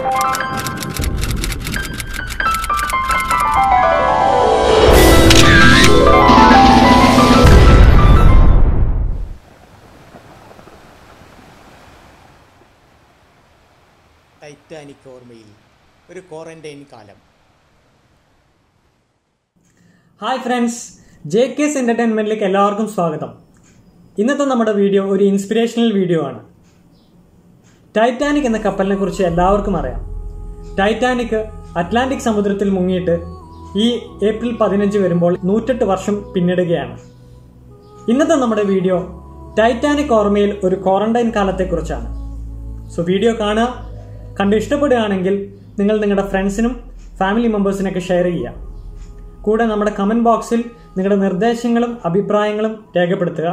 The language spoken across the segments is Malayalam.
ടൈറ്റാനിക് ഓർമ്മയിൽ ഒരു ക്വാറന്റൈൻ കാലം ഹായ് ഫ്രണ്ട്സ് ജെ കെസ് എന്റർടൈൻമെന്റിലേക്ക് എല്ലാവർക്കും സ്വാഗതം ഇന്നത്തെ നമ്മുടെ വീഡിയോ ഒരു ഇൻസ്പിറേഷണൽ വീഡിയോ ആണ് ടൈറ്റാനിക് എന്ന കപ്പലിനെ കുറിച്ച് എല്ലാവർക്കും അറിയാം ടൈറ്റാനിക് അറ്റ്ലാന്റിക് സമുദ്രത്തിൽ മുങ്ങിയിട്ട് ഈ ഏപ്രിൽ പതിനഞ്ച് വരുമ്പോൾ നൂറ്റെട്ട് വർഷം പിന്നിടുകയാണ് ഇന്നത്തെ നമ്മുടെ വീഡിയോ ടൈറ്റാനിക് ഓർമ്മയിൽ ഒരു ക്വാറന്റൈൻ കാലത്തെക്കുറിച്ചാണ് സോ വീഡിയോ കാണുക കണ്ട് ഇഷ്ടപ്പെടുകയാണെങ്കിൽ നിങ്ങൾ നിങ്ങളുടെ ഫ്രണ്ട്സിനും ഫാമിലി മെമ്പേഴ്സിനൊക്കെ ഷെയർ ചെയ്യുക കൂടെ നമ്മുടെ കമന്റ് ബോക്സിൽ നിങ്ങളുടെ നിർദ്ദേശങ്ങളും അഭിപ്രായങ്ങളും രേഖപ്പെടുത്തുക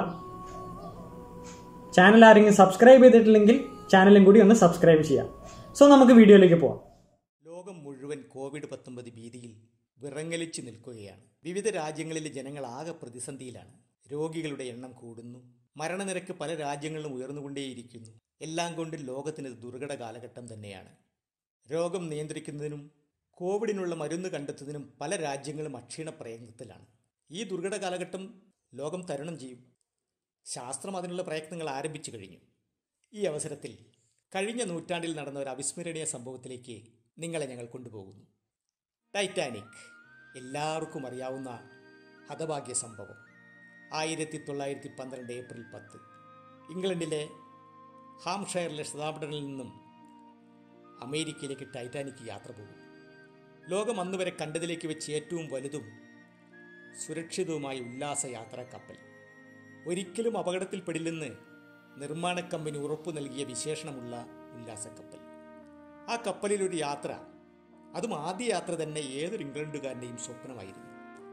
ചാനൽ ആരെങ്കിലും സബ്സ്ക്രൈബ് ചെയ്തിട്ടില്ലെങ്കിൽ ചാനലും കൂടി ഒന്ന് സബ്സ്ക്രൈബ് ചെയ്യാം സോ നമുക്ക് വീഡിയോയിലേക്ക് പോവാം ലോകം മുഴുവൻ കോവിഡ് പത്തൊമ്പത് ഭീതിയിൽ വിറങ്ങലിച്ചു നിൽക്കുകയാണ് വിവിധ രാജ്യങ്ങളിലെ ജനങ്ങൾ ആകെ പ്രതിസന്ധിയിലാണ് രോഗികളുടെ എണ്ണം കൂടുന്നു മരണനിരക്ക് പല രാജ്യങ്ങളിലും ഉയർന്നുകൊണ്ടേയിരിക്കുന്നു എല്ലാം കൊണ്ടും ലോകത്തിന് ഇത് ദുർഘട കാലഘട്ടം തന്നെയാണ് രോഗം നിയന്ത്രിക്കുന്നതിനും കോവിഡിനുള്ള മരുന്ന് കണ്ടെത്തുന്നതിനും പല രാജ്യങ്ങളും അക്ഷീണ പ്രയത്നത്തിലാണ് ഈ ദുർഘട കാലഘട്ടം ലോകം തരണം ചെയ്യും ശാസ്ത്രം അതിനുള്ള പ്രയത്നങ്ങൾ ആരംഭിച്ചു കഴിഞ്ഞു ഈ അവസരത്തിൽ കഴിഞ്ഞ നൂറ്റാണ്ടിൽ നടന്ന ഒരു അവിസ്മരണീയ സംഭവത്തിലേക്ക് നിങ്ങളെ ഞങ്ങൾ കൊണ്ടുപോകുന്നു ടൈറ്റാനിക് എല്ലാവർക്കും അറിയാവുന്ന ഹതഭാഗ്യ സംഭവം ആയിരത്തി തൊള്ളായിരത്തി പന്ത്രണ്ട് ഏപ്രിൽ പത്ത് ഇംഗ്ലണ്ടിലെ ഹാംഷയറിലെ സതാബ്ഡനിൽ നിന്നും അമേരിക്കയിലേക്ക് ടൈറ്റാനിക് യാത്ര പോകും ലോകം അന്ന് വരെ കണ്ടതിലേക്ക് വെച്ച് ഏറ്റവും വലുതും സുരക്ഷിതവുമായ ഉല്ലാസ യാത്രാ കപ്പൽ ഒരിക്കലും അപകടത്തിൽപ്പെടില്ലെന്ന് നിർമ്മാണ കമ്പനി ഉറപ്പു നൽകിയ വിശേഷണമുള്ള ഉല്ലാസക്കപ്പൽ ആ കപ്പലിൽ ഒരു യാത്ര അതും ആദ്യ യാത്ര തന്നെ ഏതൊരു ഇംഗ്ലണ്ടുകാരൻ്റെയും സ്വപ്നമായിരുന്നു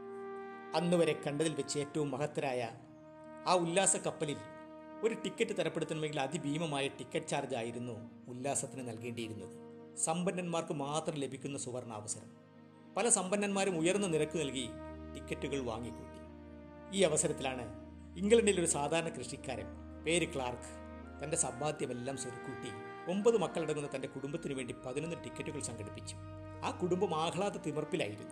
അന്ന് വരെ കണ്ടതിൽ വെച്ച് ഏറ്റവും മഹത്തരായ ആ ഉല്ലാസ കപ്പലിൽ ഒരു ടിക്കറ്റ് തരപ്പെടുത്തണമെങ്കിൽ അതിഭീമമായ ടിക്കറ്റ് ചാർജ് ആയിരുന്നു ഉല്ലാസത്തിന് നൽകേണ്ടിയിരുന്നത് സമ്പന്നന്മാർക്ക് മാത്രം ലഭിക്കുന്ന സുവർണാവസരം പല സമ്പന്നന്മാരും ഉയർന്ന നിരക്ക് നൽകി ടിക്കറ്റുകൾ വാങ്ങിക്കൂട്ടി ഈ അവസരത്തിലാണ് ഇംഗ്ലണ്ടിലെ ഒരു സാധാരണ കൃഷിക്കാരൻ പേര് ക്ലാർക്ക് തന്റെ സമ്പാദ്യമെല്ലാം സ്വരുക്കൂട്ടി ഒമ്പത് മക്കളടങ്ങുന്ന തന്റെ കുടുംബത്തിനു വേണ്ടി പതിനൊന്ന് ടിക്കറ്റുകൾ സംഘടിപ്പിച്ചു ആ കുടുംബം ആഹ്ലാദ തിമർപ്പിലായിരുന്നു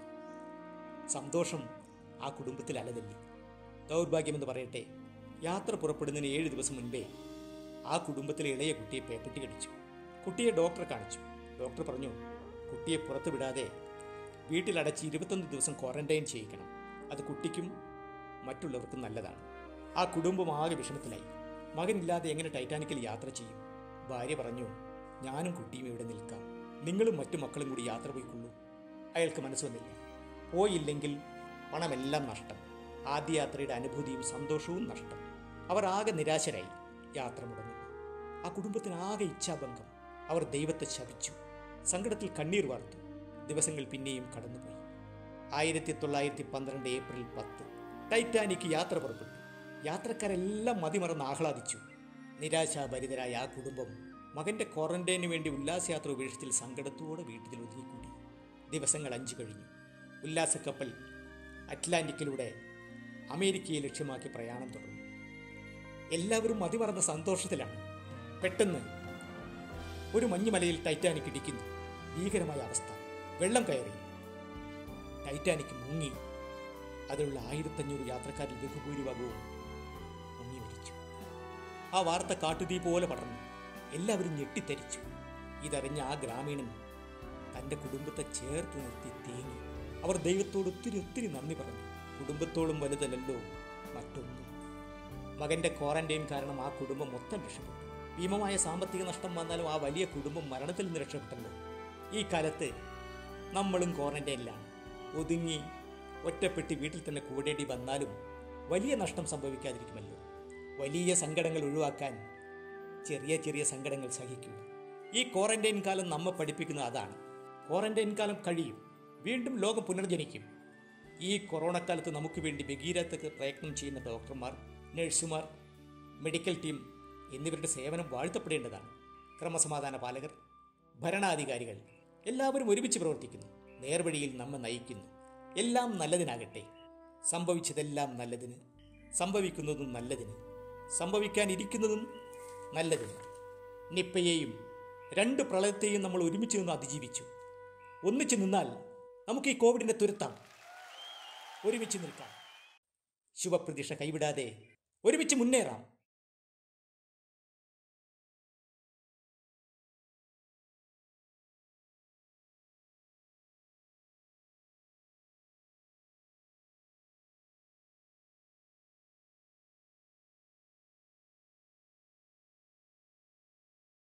സന്തോഷം ആ കുടുംബത്തിൽ അലതല്ലി ദൗർഭാഗ്യമെന്ന് പറയട്ടെ യാത്ര പുറപ്പെടുന്നതിന് ഏഴ് ദിവസം മുൻപേ ആ കുടുംബത്തിലെ ഇളയ കുട്ടിയെ പേപ്പറ്റി കടിച്ചു കുട്ടിയെ ഡോക്ടറെ കാണിച്ചു ഡോക്ടർ പറഞ്ഞു കുട്ടിയെ പുറത്തു വിടാതെ വീട്ടിലടച്ച് ഇരുപത്തൊന്ന് ദിവസം ക്വാറന്റൈൻ ചെയ്യിക്കണം അത് കുട്ടിക്കും മറ്റുള്ളവർക്കും നല്ലതാണ് ആ കുടുംബം ആകെ വിഷമത്തിലായി മകനില്ലാതെ എങ്ങനെ ടൈറ്റാനിക്കിൽ യാത്ര ചെയ്യും ഭാര്യ പറഞ്ഞു ഞാനും കുട്ടിയും ഇവിടെ നിൽക്കാം നിങ്ങളും മറ്റു മക്കളും കൂടി യാത്ര പോയിക്കൊള്ളൂ അയാൾക്ക് മനസ്സ് വന്നില്ല പോയില്ലെങ്കിൽ പണമെല്ലാം നഷ്ടം ആദ്യ യാത്രയുടെ അനുഭൂതിയും സന്തോഷവും നഷ്ടം അവർ ആകെ നിരാശരായി യാത്ര മുടങ്ങുന്നു ആ കുടുംബത്തിന് ആകെ ഇച്ഛാഭംഗം അവർ ദൈവത്തെ ശപിച്ചു സങ്കടത്തിൽ കണ്ണീർ വാർത്തു ദിവസങ്ങൾ പിന്നെയും കടന്നുപോയി ആയിരത്തി തൊള്ളായിരത്തി പന്ത്രണ്ട് ഏപ്രിൽ പത്ത് ടൈറ്റാനിക് യാത്ര പുറപ്പെട്ടു യാത്രക്കാരെല്ലാം മതിമറന്ന് ആഹ്ലാദിച്ചു നിരാശാഭരിതരായ ആ കുടുംബം മകന്റെ ക്വാറന്റൈനു വേണ്ടി ഉല്ലാസയാത്ര ഉപേക്ഷിച്ചിൽ സങ്കടത്തോടെ വീട്ടിൽ ഒതുങ്ങിക്കൂടി ദിവസങ്ങൾ അഞ്ചു കഴിഞ്ഞു ഉല്ലാസക്കപ്പൽ അറ്റ്ലാന്റിക്കിലൂടെ അമേരിക്കയെ ലക്ഷ്യമാക്കി പ്രയാണം തുടർന്നു എല്ലാവരും മതിമറന്ന സന്തോഷത്തിലാണ് പെട്ടെന്ന് ഒരു മഞ്ഞുമലയിൽ ടൈറ്റാനിക് ഇടിക്കുന്നു ഭീകരമായ അവസ്ഥ വെള്ളം കയറി ടൈറ്റാനിക് മുങ്ങി അതിലുള്ള ആയിരത്തഞ്ഞൂറ് യാത്രക്കാരിൽ ബഹുഭൂരിഭാഗവും മുങ്ങി മരിച്ചു ആ വാർത്ത കാട്ടുതീ പോലെ പടർന്നു എല്ലാവരും ഞെട്ടിത്തരിച്ചു ഇതറിഞ്ഞ ആ ഗ്രാമീണൻ തൻ്റെ കുടുംബത്തെ ചേർത്ത് നിർത്തി തേങ്ങി അവർ ദൈവത്തോട് ഒത്തിരി ഒത്തിരി നന്ദി പറഞ്ഞു കുടുംബത്തോളം വലുതല്ലല്ലോ മറ്റൊന്നും മകന്റെ ക്വാറന്റൈൻ കാരണം ആ കുടുംബം മൊത്തം രക്ഷപ്പെട്ടു ഭീമമായ സാമ്പത്തിക നഷ്ടം വന്നാലും ആ വലിയ കുടുംബം മരണത്തിൽ നിന്ന് രക്ഷപ്പെട്ടല്ലോ ഈ കാലത്ത് നമ്മളും ക്വാറന്റൈനിലാണ് ഒതുങ്ങി ഒറ്റപ്പെട്ട് വീട്ടിൽ തന്നെ കൂടേണ്ടി വന്നാലും വലിയ നഷ്ടം സംഭവിക്കാതിരിക്കുമല്ലോ വലിയ സങ്കടങ്ങൾ ഒഴിവാക്കാൻ ചെറിയ ചെറിയ സങ്കടങ്ങൾ സഹിക്കുക ഈ ക്വാറന്റൈൻ കാലം നമ്മെ പഠിപ്പിക്കുന്നത് അതാണ് ക്വാറന്റൈൻ കാലം കഴിയും വീണ്ടും ലോകം പുനർജനിക്കും ഈ കൊറോണ കാലത്ത് നമുക്ക് വേണ്ടി ഭഗീരഥക്ക് പ്രയത്നം ചെയ്യുന്ന ഡോക്ടർമാർ നഴ്സുമാർ മെഡിക്കൽ ടീം എന്നിവരുടെ സേവനം വാഴ്ത്തപ്പെടേണ്ടതാണ് ക്രമസമാധാന പാലകർ ഭരണാധികാരികൾ എല്ലാവരും ഒരുമിച്ച് പ്രവർത്തിക്കുന്നു നേർവഴിയിൽ നമ്മെ നയിക്കുന്നു എല്ലാം നല്ലതിനാകട്ടെ സംഭവിച്ചതെല്ലാം നല്ലതിന് സംഭവിക്കുന്നതും നല്ലതിന് സംഭവിക്കാനിരിക്കുന്നതും നല്ലതിന് നിപ്പയെയും രണ്ട് പ്രളയത്തെയും നമ്മൾ ഒരുമിച്ച് നിന്ന് അതിജീവിച്ചു ഒന്നിച്ച് നിന്നാൽ നമുക്ക് ഈ കോവിഡിനെ തുരത്താം ഒരുമിച്ച് നിൽക്കാം ശുഭപ്രതീക്ഷ കൈവിടാതെ ഒരുമിച്ച് മുന്നേറാം